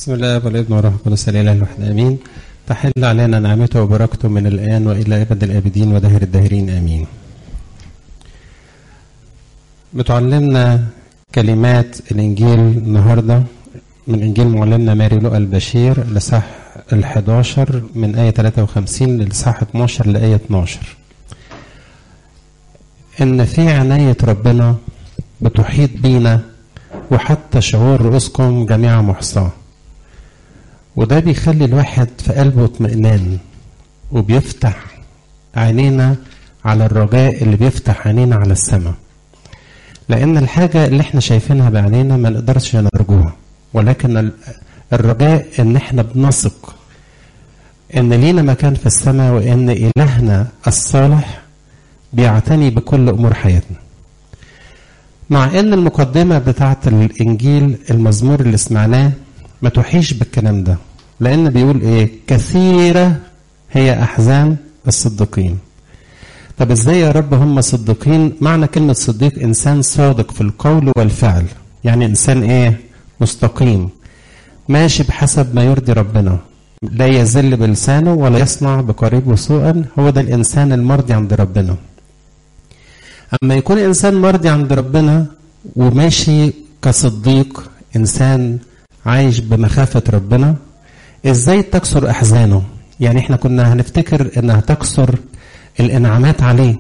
بسم الله والابن والروح القدس الاله الواحد امين تحل علينا نعمته وبركته من الان والى ابد الابدين ودهر الداهرين امين بتعلمنا كلمات الانجيل النهارده من انجيل معلمنا ماري لوقا البشير لصح ال11 من ايه 53 للصح 12 لايه 12 ان في عنايه ربنا بتحيط بينا وحتى شعور رؤوسكم جميعا محصاه وده بيخلي الواحد في قلبه اطمئنان وبيفتح عينينا على الرجاء اللي بيفتح عينينا على السماء لان الحاجه اللي احنا شايفينها بعينينا ما نقدرش نرجوها ولكن الرجاء ان احنا بنثق ان لينا مكان في السماء وان الهنا الصالح بيعتني بكل امور حياتنا مع ان المقدمه بتاعه الانجيل المزمور اللي سمعناه ما توحيش بالكلام ده لان بيقول ايه كثيره هي احزان الصديقين طب ازاي يا رب هم صديقين معنى كلمه صديق انسان صادق في القول والفعل يعني انسان ايه مستقيم ماشي بحسب ما يرضي ربنا لا يزل بلسانه ولا يصنع بقريبه سوءا هو ده الانسان المرضي عند ربنا اما يكون انسان مرضي عند ربنا وماشي كصديق انسان عايش بمخافة ربنا ازاي تكسر احزانه يعني احنا كنا هنفتكر انها تكسر الانعامات عليه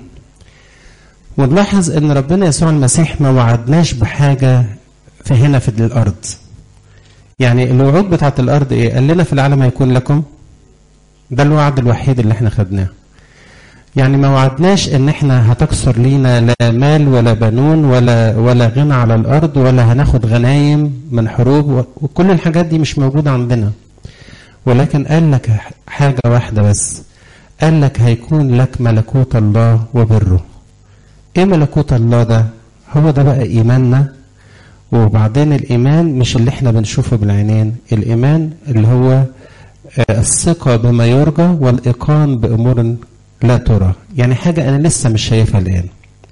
ونلاحظ ان ربنا يسوع المسيح ما وعدناش بحاجة في هنا في الارض يعني الوعود بتاعت الارض ايه قال لنا في العالم هيكون لكم ده الوعد الوحيد اللي احنا خدناه يعني ما وعدناش ان احنا هتكسر لينا لا مال ولا بنون ولا ولا غنى على الارض ولا هناخد غنايم من حروب وكل الحاجات دي مش موجوده عندنا ولكن قال لك حاجه واحده بس قال لك هيكون لك ملكوت الله وبره ايه ملكوت الله ده هو ده بقى ايماننا وبعدين الايمان مش اللي احنا بنشوفه بالعينين الايمان اللي هو الثقه بما يرجى والايقان بامور لا ترى يعني حاجة أنا لسه مش شايفها الآن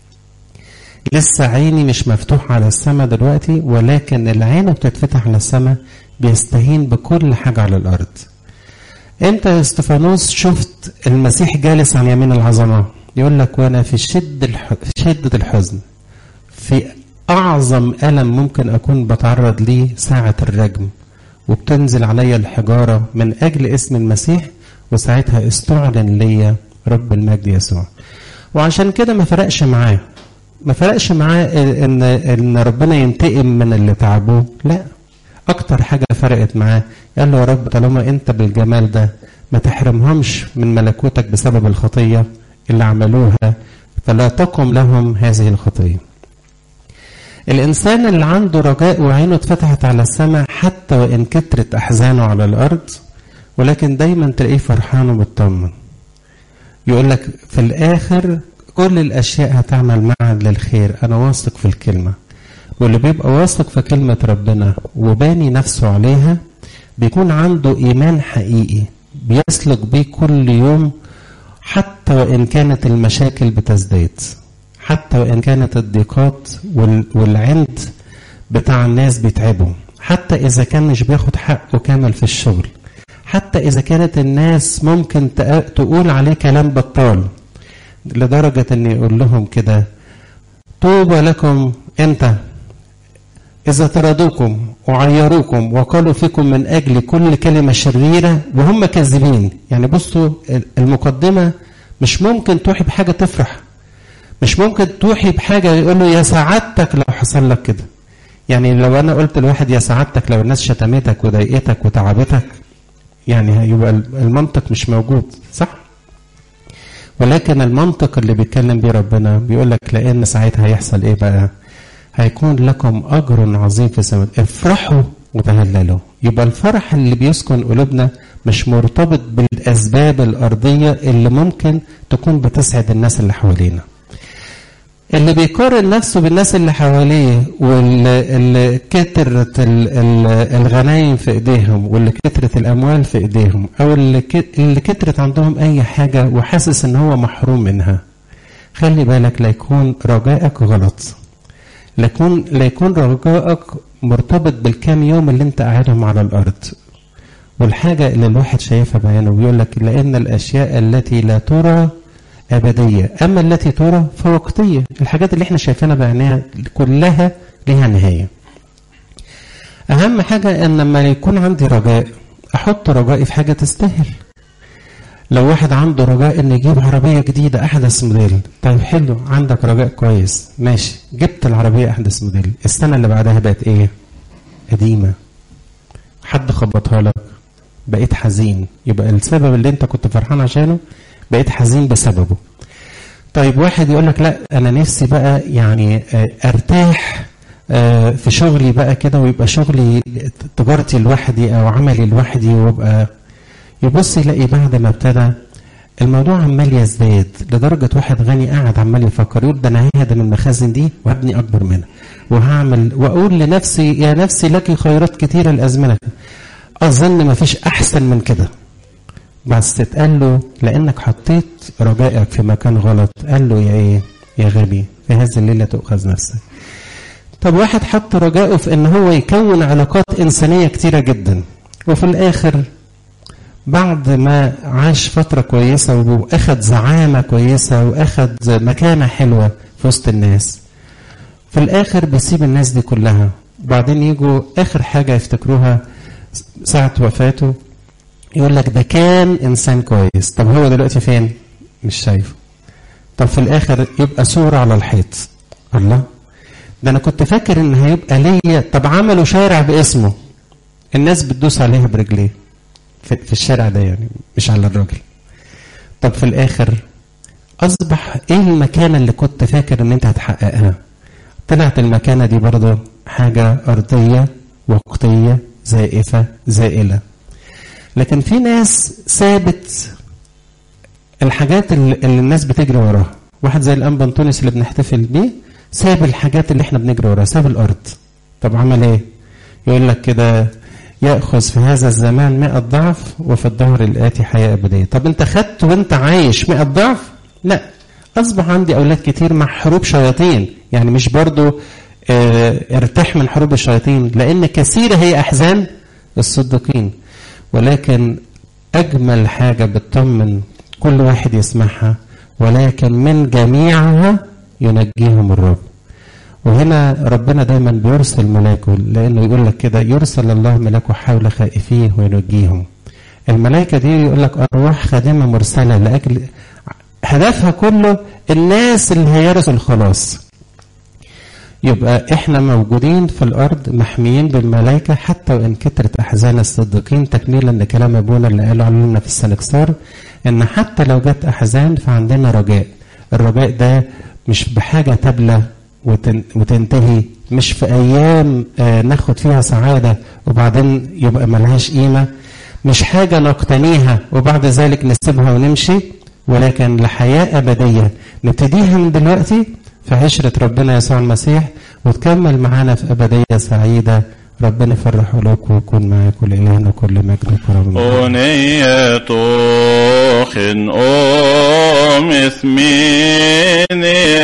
لسه عيني مش مفتوحة على السماء دلوقتي ولكن العين بتتفتح على السماء بيستهين بكل حاجة على الأرض امتى يا استفانوس شفت المسيح جالس عن يمين العظمة يقول لك وانا في شد الح... شدة الحزن في اعظم الم ممكن اكون بتعرض ليه ساعة الرجم وبتنزل عليا الحجارة من اجل اسم المسيح وساعتها استعلن ليا رب المجد يسوع وعشان كده ما فرقش معاه ما فرقش معاه ان ان ربنا ينتقم من اللي تعبوه لا اكتر حاجه فرقت معاه قال له يا رب طالما انت بالجمال ده ما تحرمهمش من ملكوتك بسبب الخطيه اللي عملوها فلا تقم لهم هذه الخطيه الانسان اللي عنده رجاء وعينه اتفتحت على السماء حتى وان كترت احزانه على الارض ولكن دايما تلاقيه فرحان ومطمن يقول لك في الاخر كل الاشياء هتعمل معا للخير انا واثق في الكلمه واللي بيبقى واثق في كلمه ربنا وباني نفسه عليها بيكون عنده ايمان حقيقي بيسلك بيه كل يوم حتى وان كانت المشاكل بتزداد حتى وان كانت الضيقات والعند بتاع الناس بيتعبوا حتى اذا كان مش بياخد حقه كامل في الشغل حتى إذا كانت الناس ممكن تقول عليه كلام بطال لدرجة أن يقول لهم كده طوبى لكم أنت إذا طردوكم وعيروكم وقالوا فيكم من أجل كل كلمة شريرة وهم كاذبين يعني بصوا المقدمة مش ممكن توحي بحاجة تفرح مش ممكن توحي بحاجة يقول له يا سعادتك لو حصل لك كده يعني لو أنا قلت لواحد يا سعادتك لو الناس شتمتك وضايقتك وتعبتك يعني هيبقى المنطق مش موجود صح ولكن المنطق اللي بيتكلم بيه ربنا بيقول لك لان ساعتها هيحصل ايه بقى هيكون لكم اجر عظيم في السماء افرحوا وتهللوا يبقى الفرح اللي بيسكن قلوبنا مش مرتبط بالاسباب الارضيه اللي ممكن تكون بتسعد الناس اللي حوالينا اللي بيقارن نفسه بالناس اللي حواليه واللي كترت الغنايم في ايديهم واللي كترت الاموال في ايديهم او اللي اللي كترت عندهم اي حاجه وحاسس ان هو محروم منها خلي بالك لا يكون رجائك غلط ليكون ليكون رجائك مرتبط بالكام يوم اللي انت قاعدهم على الارض والحاجه اللي الواحد شايفها بعينه بيقول لك لان الاشياء التي لا ترى ابديه اما التي ترى فوقتيه الحاجات اللي احنا شايفينها بعينيها كلها لها نهايه اهم حاجه ان لما يكون عندي رجاء احط رجائي في حاجه تستاهل لو واحد عنده رجاء ان يجيب عربيه جديده احدث موديل طيب حلو عندك رجاء كويس ماشي جبت العربيه احدث موديل السنه اللي بعدها بقت ايه قديمه حد خبطها لك بقيت حزين يبقى السبب اللي انت كنت فرحان عشانه بقيت حزين بسببه طيب واحد يقول لك لا انا نفسي بقى يعني ارتاح في شغلي بقى كده ويبقى شغلي تجارتي لوحدي او عملي لوحدي وابقى يبص يلاقي بعد ما ابتدى الموضوع عمال يزداد لدرجة واحد غني قاعد عمال يفكر يقول ده أنا ههدم المخازن دي وهبني أكبر منها وهعمل وأقول لنفسي يا نفسي لك خيرات كثيرة الأزمنة أظن ما فيش أحسن من كده بس تقال له لأنك حطيت رجائك في مكان غلط قال له يا إيه يا غبي في هذه الليلة تؤخذ نفسك طب واحد حط رجائه في ان هو يكون علاقات انسانيه كتيره جدا وفي الاخر بعد ما عاش فتره كويسه واخد زعامه كويسه واخد مكانه حلوه في وسط الناس في الاخر بيسيب الناس دي كلها وبعدين يجوا اخر حاجه يفتكروها ساعه وفاته يقول لك ده كان انسان كويس طب هو دلوقتي فين مش شايفه طب في الاخر يبقى صوره على الحيط الله ده انا كنت فاكر ان هيبقى ليا طب عملوا شارع باسمه الناس بتدوس عليها برجليه في, في الشارع ده يعني مش على الراجل طب في الاخر اصبح ايه المكانه اللي كنت فاكر ان انت هتحققها طلعت المكانه دي برضه حاجه ارضيه وقتيه زائفه زائله لكن في ناس سابت الحاجات اللي, اللي الناس بتجري وراها واحد زي الانبا انطونيوس اللي بنحتفل بيه ساب الحاجات اللي احنا بنجري وراها ساب الارض طب عمل ايه يقول لك كده ياخذ في هذا الزمان مئة ضعف وفي الدهر الاتي حياه ابديه طب انت خدت وانت عايش مئة ضعف لا اصبح عندي اولاد كتير مع حروب شياطين يعني مش برضو اه ارتاح من حروب الشياطين لان كثيره هي احزان الصديقين ولكن اجمل حاجه بتطمن كل واحد يسمعها ولكن من جميعها ينجيهم الرب وهنا ربنا دايما بيرسل ملاكه لانه يقول لك كده يرسل الله ملاكه حول خائفيه وينجيهم الملائكه دي يقول لك ارواح خادمه مرسله لاجل هدفها كله الناس اللي هيرثوا الخلاص يبقى احنا موجودين في الارض محميين بالملائكه حتى وان كترت احزان الصديقين تكميلا لكلام ابونا اللي قاله علمنا في السنكسار ان حتى لو جت احزان فعندنا رجاء الرجاء ده مش بحاجه تبلى وتنتهي مش في ايام ناخد فيها سعاده وبعدين يبقى ملهاش قيمه مش حاجه نقتنيها وبعد ذلك نسيبها ونمشي ولكن لحياه ابديه نبتديها من دلوقتي في عشرة ربنا يسوع المسيح وتكمل معانا في أبدية سعيدة ربنا يفرح قلوبكم ويكون معاكم لإلهنا كل مجد وكرم أنية خن أم اثمين